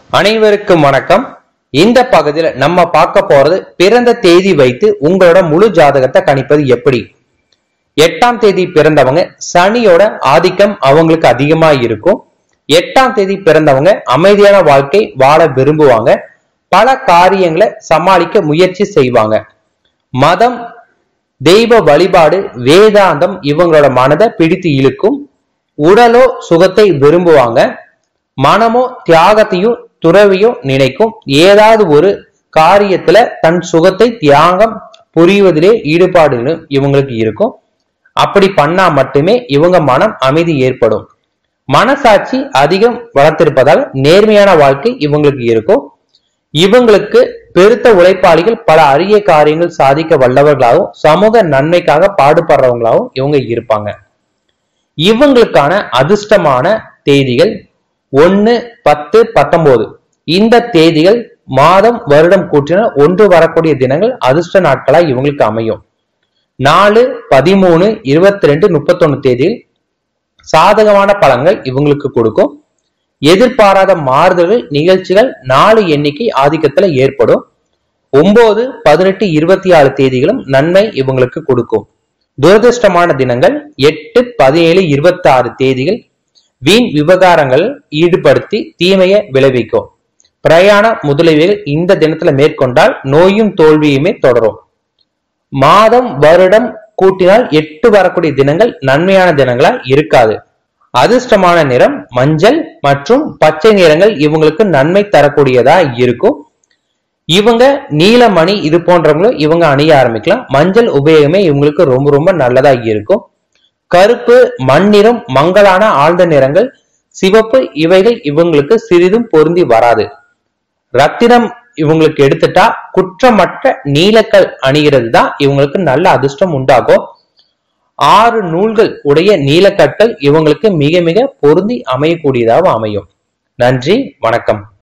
அனைவருக்கும் வணக்கம் இந்த பகுதியில நம்ம பார்க்க போறது பிறந்த தேதி வைத்து உங்களோட முழு ஜாதகத்தை கணிப்பது எப்படி எட்டாம் தேதி பிறந்தவங்க சனியோட ஆதிக்கம் அவங்களுக்கு அதிகமா இருக்கும் எட்டாம் தேதி பிறந்தவங்க அமைதியான வாழ்க்கை வாழ விரும்புவாங்க பல காரியங்களை சமாளிக்க முயற்சி செய்வாங்க மதம் தெய்வ வழிபாடு வேதாந்தம் இவங்களோட மனதை பிடித்து இழுக்கும் உடலோ சுகத்தை விரும்புவாங்க மனமோ தியாகத்தையும் துறவியோ நினைக்கும் ஏதாவது ஒரு காரியத்துல தன் சுகத்தை தியாகம் புரிவதிலே ஈடுபாடு இவங்களுக்கு இருக்கும் அப்படி பண்ணா மட்டுமே இவங்க மனம் அமைதி ஏற்படும் மனசாட்சி அதிகம் வளர்த்திருப்பதால் நேர்மையான வாழ்க்கை இவங்களுக்கு இருக்கும் இவங்களுக்கு பெருத்த உழைப்பாளிகள் பல அரிய காரியங்கள் சாதிக்க வல்லவர்களாகவும் சமூக நன்மைக்காக பாடுபடுறவங்களாகவும் இவங்க இருப்பாங்க இவங்களுக்கான அதிர்ஷ்டமான தேதிகள் ஒன்னு பத்து பத்தொன்பது இந்த தேதிகள் மாதம் வருடம் கூட்டினால் ஒன்று வரக்கூடிய தினங்கள் அதிர்ஷ்ட நாட்களா இவங்களுக்கு அமையும் நாலு பதிமூணு இருபத்தி ரெண்டு முப்பத்தொன்னு தேதியில் சாதகமான பலன்கள் இவங்களுக்கு கொடுக்கும் எதிர்பாராத மாறுதல்கள் நிகழ்ச்சிகள் நாலு எண்ணிக்கை ஆதிக்கத்துல ஏற்படும் ஒன்பது பதினெட்டு இருபத்தி ஆறு தேதிகளும் நன்மை இவங்களுக்கு கொடுக்கும் துரதிருஷ்டமான தினங்கள் எட்டு பதினேழு இருபத்தி ஆறு தேதிகள் வீண் விவகாரங்கள் ஈடுபடுத்தி தீமையை விளைவிக்கும் பிரயாண முதலீடுகள் இந்த தினத்துல மேற்கொண்டால் நோயும் தோல்வியுமே தொடரும் மாதம் வருடம் கூட்டினால் எட்டு வரக்கூடிய தினங்கள் நன்மையான தினங்களா இருக்காது அதிர்ஷ்டமான நிறம் மஞ்சள் மற்றும் பச்சை நிறங்கள் இவங்களுக்கு நன்மை தரக்கூடியதா இருக்கும் இவங்க நீலமணி இது போன்றவங்களும் இவங்க அணிய ஆரம்பிக்கலாம் மஞ்சள் உபயோகமே இவங்களுக்கு ரொம்ப ரொம்ப நல்லதா இருக்கும் கருப்பு மண்ணிறம் மங்கலான ஆழ்ந்த நிறங்கள் சிவப்பு இவைகள் இவங்களுக்கு சிறிதும் பொருந்தி வராது ரத்தினம் இவங்களுக்கு எடுத்துட்டா குற்றமற்ற நீலக்கல் அணிகிறது தான் இவங்களுக்கு நல்ல அதிர்ஷ்டம் உண்டாகும் ஆறு நூல்கள் உடைய நீலக்கற்கள் இவங்களுக்கு மிக மிக பொருந்தி அமையக்கூடியதாக அமையும் நன்றி வணக்கம்